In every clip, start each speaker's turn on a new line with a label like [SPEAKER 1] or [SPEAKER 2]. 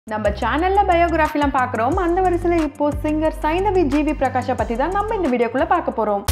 [SPEAKER 1] நம்ம சேனல்ல பயோகிராஃபிலாம் பார்க்குறோம் அந்த வரிசையில் இப்போ சிங்கர் சைந்தவி ஜிவி பிரகாஷை பற்றி தான் நம்ம இந்த வீடியோக்குள்ளே பார்க்க போகிறோம்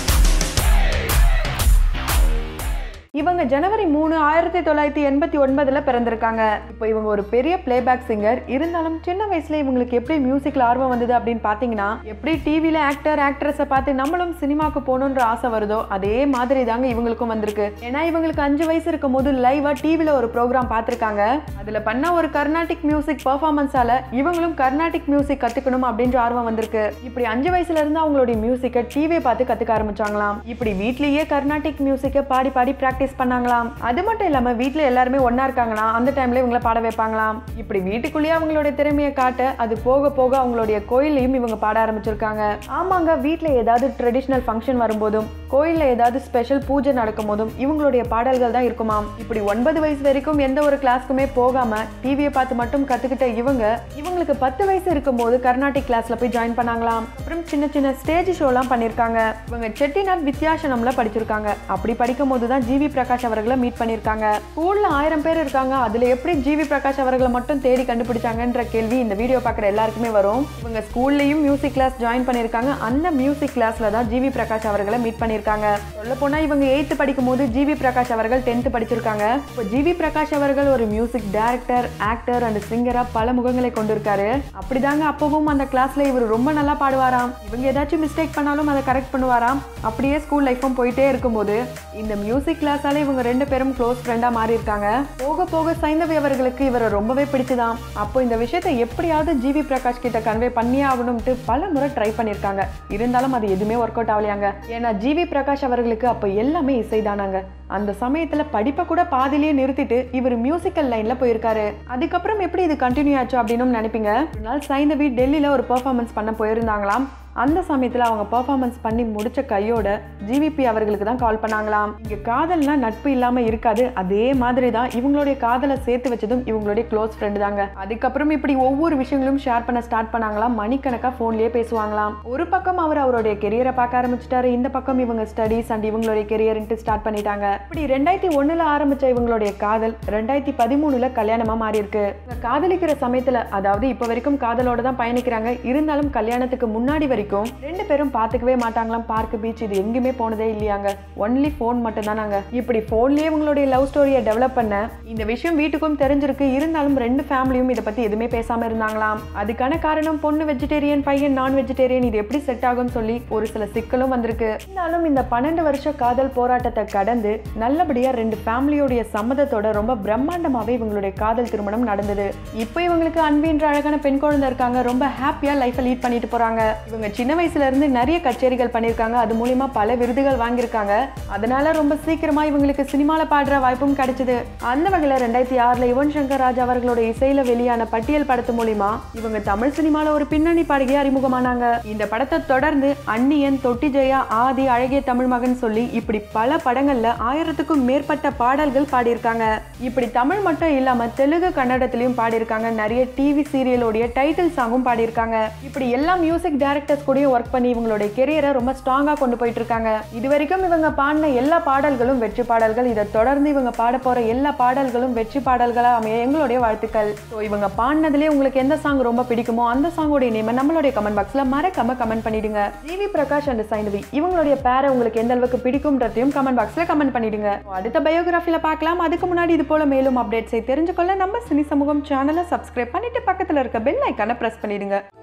[SPEAKER 1] இவங்க ஜனவரி மூணு ஆயிரத்தி தொள்ளாயிரத்தி எண்பத்தி ஒன்பதுல பிறந்திருக்காங்க இப்போ இவங்க ஒரு பெரிய பிளேபேக் சிங்கர் இருந்தாலும் சின்ன வயசுல இவங்களுக்கு எப்படி மியூசிக்ல ஆர்வம் வந்தது அப்படின்னு பாத்தீங்கன்னா எப்படி டிவில ஆக்டர் ஆக்ட்ரஸை பார்த்து நம்மளும் சினிமாக்கு போகணுன்ற ஆசை வருதோ அதே மாதிரி தாங்க இவங்களுக்கும் வந்திருக்கு ஏன்னா இவங்களுக்கு அஞ்சு வயசு இருக்கும் போது லைவா டிவில ஒரு ப்ரோக்ராம் பார்த்திருக்காங்க அதுல பண்ண ஒரு கர்நாடிக் மியூசிக் பெர்ஃபார்மன்ஸால இவங்களும் கர்நாடிக் மியூசிக் கத்துக்கணும் அப்படின்ற ஆர்வம் வந்திருக்கு இப்படி அஞ்சு வயசுல இருந்து அவங்களுடைய மியூசிக்கை டிவியை பார்த்து கத்துக்க ஆரம்பிச்சாங்களாம் இப்படி வீட்லயே கர்நாடிக் மியூசிக்கை பாடி பாடி பிராக்டிஸ் பண்ணாங்களாம் அது மட்டும் இல்லாம வீட்ல எல்லாருமே ஒண்ணா இருக்காங்கன்னா அந்த டைம்ல இவங்கள பாட வைப்பாங்களாம் இப்படி வீட்டுக்குள்ளேயே அவங்களுடைய திறமையை காட்ட அது போக போக அவங்களுடைய கோயிலையும் இவங்க பாட ஆரம்பிச்சிருக்காங்க ஆமாங்க வீட்ல ஏதாவது ட்ரெடிஷ்னல் ஃபங்க்ஷன் வரும்போதும் கோயில்ல ஏதாவது ஸ்பெஷல் பூஜை நடக்கும் போதும் இவங்களுடைய பாடல்கள் தான் இருக்குமாம் இப்படி ஒன்பது வயசு வரைக்கும் எந்த ஒரு கிளாஸ்க்குமே போகாம டிவியை பார்த்து மட்டும் கத்துக்கிட்ட இவங்க இவங்களுக்கு பத்து வயசு இருக்கும்போது கர்நாடிக் கிளாஸ்ல போய் ஜாயின் பண்ணாங்களாம் அப்புறம் சின்ன சின்ன ஸ்டேஜ் ஷோலாம் பண்ணியிருக்காங்க இவங்க செட்டிநாட் வித்யாசனம்ல படிச்சிருக்காங்க அப்படி படிக்கும் போது தான் ஜிவி பிரகாஷ் அவர்களை மீட் பண்ணியிருக்காங்க ஸ்கூல்ல ஆயிரம் பேர் இருக்காங்க அதுல எப்படி ஜிவி பிரகாஷ் அவர்களை மட்டும் தேடி கண்டுபிடிச்சாங்கன்ற கேள்வி இந்த வீடியோ பார்க்குற எல்லாருக்குமே வரும் இவங்க ஸ்கூல்லையும் மியூசிக் கிளாஸ் ஜாயின் பண்ணியிருக்காங்க அந்த மியூசிக் கிளாஸ்ல தான் ஜிவி பிரகாஷ் அவர்களை மீட் பண்ணியிருக்காங்க சொல்ல போனா இவங்க எயித்து படிக்கும் போது ஜிவி பிரகாஷ் அவர்கள் டென்த் படிச்சிருக்காங்க இப்போ ஜிவி பிரகாஷ் அவர்கள் ஒரு மியூசிக் டைரக்டர் ஆக்டர் அண்ட் சிங்கரா பல முகங்களை கொண்டிருக்காரு அப்படிதாங்க அப்பவும் அந்த கிளாஸ்ல இவர் ரொம்ப நல்லா பாடுவாராம் இவங்க ஏதாச்சும் மிஸ்டேக் பண்ணாலும் அதை கரெக்ட் பண்ணுவாராம் அப்படியே ஸ்கூல் லைஃப்பும் போயிட்டே இருக்கும்போது இந்த மியூசிக் கிளாஸால இவங்க ரெண்டு பேரும் க்ளோஸ் ஃப்ரெண்டா மாறி இருக்காங்க போக போக சைந்தவி அவர்களுக்கு இவரை ரொம்பவே பிடிச்சுதான் அப்போ இந்த விஷயத்தை எப்படியாவது ஜிவி பிரகாஷ் கிட்ட கன்வே பண்ணியே ஆகணும்ட்டு பல முறை ட்ரை பண்ணியிருக்காங்க இருந்தாலும் அது எதுவுமே ஒர்க் அவுட் ஆகலையாங்க ஏன்னா ஜிவி பிரகாஷ் அவர்களுக்கு அப்போ எல்லாமே இசைதானாங்க அந்த சமயத்துல படிப்பை கூட பாதிலேயே நிறுத்திட்டு இவர் மியூசிக்கல் லைன்ல போயிருக்காரு அதுக்கப்புறம் எப்படி இது கண்டினியூ ஆச்சு அப்படின்னு நினைப்பீங்க ஒரு நாள் சைந்தவி டெல்லியில ஒரு பெர்ஃபார்மன்ஸ் பண்ண போயிருந்தாங்களாம் அந்த சமயத்துல அவங்க பெர்ஃபார்மன்ஸ் பண்ணி முடிச்ச கையோட ஜிவிபி அவர்களுக்கு தான் கால் பண்ணாங்களாம் இங்க காதல்னா நட்பு இல்லாம இருக்காது அதே மாதிரி தான் இவங்களுடைய காதலை சேர்த்து வச்சதும் இவங்களுடைய க்ளோஸ் ஃப்ரெண்டு தாங்க அதுக்கப்புறம் இப்படி ஒவ்வொரு விஷயங்களும் ஷேர் பண்ண ஸ்டார்ட் பண்ணாங்களாம் மணிக்கணக்கா போன்லயே பேசுவாங்களாம் ஒரு பக்கம் அவர் அவருடைய கெரியரை பார்க்க ஆரம்பிச்சிட்டாரு இந்த பக்கம் இவங்க ஸ்டடீஸ் அண்ட் இவங்களுடைய கெரியர்ன்ட்டு ஸ்டார்ட் பண்ணிட்டாங்க இப்படி ரெண்டாயிரத்தி ஒண்ணுல ஆரம்பிச்ச இவங்களுடைய காதல் ரெண்டாயிரத்தி பதிமூணுல கல்யாணமா மாறி இருக்கு இவங்க காதலிக்கிற சமயத்துல அதாவது இப்ப வரைக்கும் காதலோட தான் பயணிக்கிறாங்க இருந்தாலும் கல்யாணத்துக்கு முன்னாடி வரைக்கும் ரெண்டு பேரும் பாத்துக்கவே மாட்டாங்களாம் பார்க் பீச் இது எங்கேயுமே போனதே இல்லையாங்க ஒன்லி ஃபோன் மட்டும் தானாங்க இப்படி ஃபோன்லயே இவங்களுடைய லவ் ஸ்டோரியை டெவலப் பண்ண இந்த விஷயம் வீட்டுக்கும் தெரிஞ்சிருக்கு இருந்தாலும் ரெண்டு ஃபேமிலியும் இதை பத்தி எதுவுமே பேசாம இருந்தாங்களாம் அதுக்கான காரணம் பொண்ணு வெஜிடேரியன் பையன் நான் வெஜிடேரியன் இது எப்படி செட் ஆகும்னு சொல்லி ஒரு சில சிக்கலும் வந்திருக்கு இருந்தாலும் இந்த பன்னெண்டு வருஷ காதல் போராட்டத்தை கடந்து நல்லபடியா ரெண்டு ஃபேமிலியோடைய சம்மதத்தோட ரொம்ப பிரம்மாண்டமாவே இவங்களுடைய காதல் திருமணம் நடந்தது இப்போ இவங்களுக்கு அன்பின்ற அழகான பெண் குழந்தை இருக்காங்க ரொம்ப ஹாப்பியா லைஃப்பை லீட் பண்ணிட்டு போறாங்க இவங்க சின்ன வயசுல இருந்து நிறைய கச்சேரிகள் பண்ணியிருக்காங்க அது மூலியமா பல விருதுகள் வாங்கியிருக்காங்க அதனால ரொம்ப சீக்கிரமா இவங்களுக்கு சினிமால பாடுற வாய்ப்பும் கிடைச்சது அந்த வகையில ரெண்டாயிரத்தி ஆறுல யுவன் சங்கர் ராஜ் அவர்களோட இசையில வெளியான பட்டியல் படத்து மூலியமா இவங்க தமிழ் சினிமால ஒரு பின்னணி பாடகி அறிமுகமானாங்க இந்த படத்தை தொடர்ந்து அன்னியன் தொட்டி ஜெயா ஆதி அழகிய தமிழ் மகன் சொல்லி இப்படி பல படங்கள்ல ஆயிரத்துக்கும் மேற்பட்ட பாடல்கள் பாடியிருக்காங்க இப்படி தமிழ் மட்டும் இல்லாம தெலுங்கு கன்னடத்திலையும் பாடியிருக்காங்க நிறைய டிவி சீரியலோடைய டைட்டில் சாங்கும் பாடியிருக்காங்க இப்படி எல்லா மியூசிக் டைரக்டர்ஸ் கூடயும் ஒர்க் பண்ணி இவங்களுடைய கெரியரை ரொம்ப ஸ்ட்ராங்கா கொண்டு போயிட்டு இருக்காங்க இது வரைக்கும் இவங்க பாடின எல்லா பாடல்களும் வெற்றி பாடல்கள் இதை தொடர்ந்து இவங்க பாட போற எல்லா பாடல்களும் வெற்றி பாடல்களா அமைய எங்களுடைய வாழ்த்துக்கள் ஸோ இவங்க பாடினதுலேயே உங்களுக்கு எந்த சாங் ரொம்ப பிடிக்குமோ அந்த சாங்கோடைய நேம் நம்மளுடைய கமெண்ட் பாக்ஸ்ல மறக்காம கமெண்ட் பண்ணிடுங்க ஜிவி பிரகாஷ் அண்ட் சைந்தவி இவங்களுடைய பேரை உங்களுக்கு எந்த அளவுக்கு பிடிக்கும்ன்றதையும் கமெண்ட் பாக்ஸ்ல கமெண்ட் பண்ணிடுங்க So, அடுத்த பயோகிராஃபில பார்க்கலாம் அதுக்கு முன்னாடி இது போல மேலும் அப்டேட்ஸை தெரிஞ்சுக்கொள்ள நம்ம சினி சமூகம் சேனலை சப்ஸ்கிரைப் பண்ணிட்டு பக்கத்துல இருக்க பெல் ஐக்கானை பிரஸ் பண்ணிடுங்க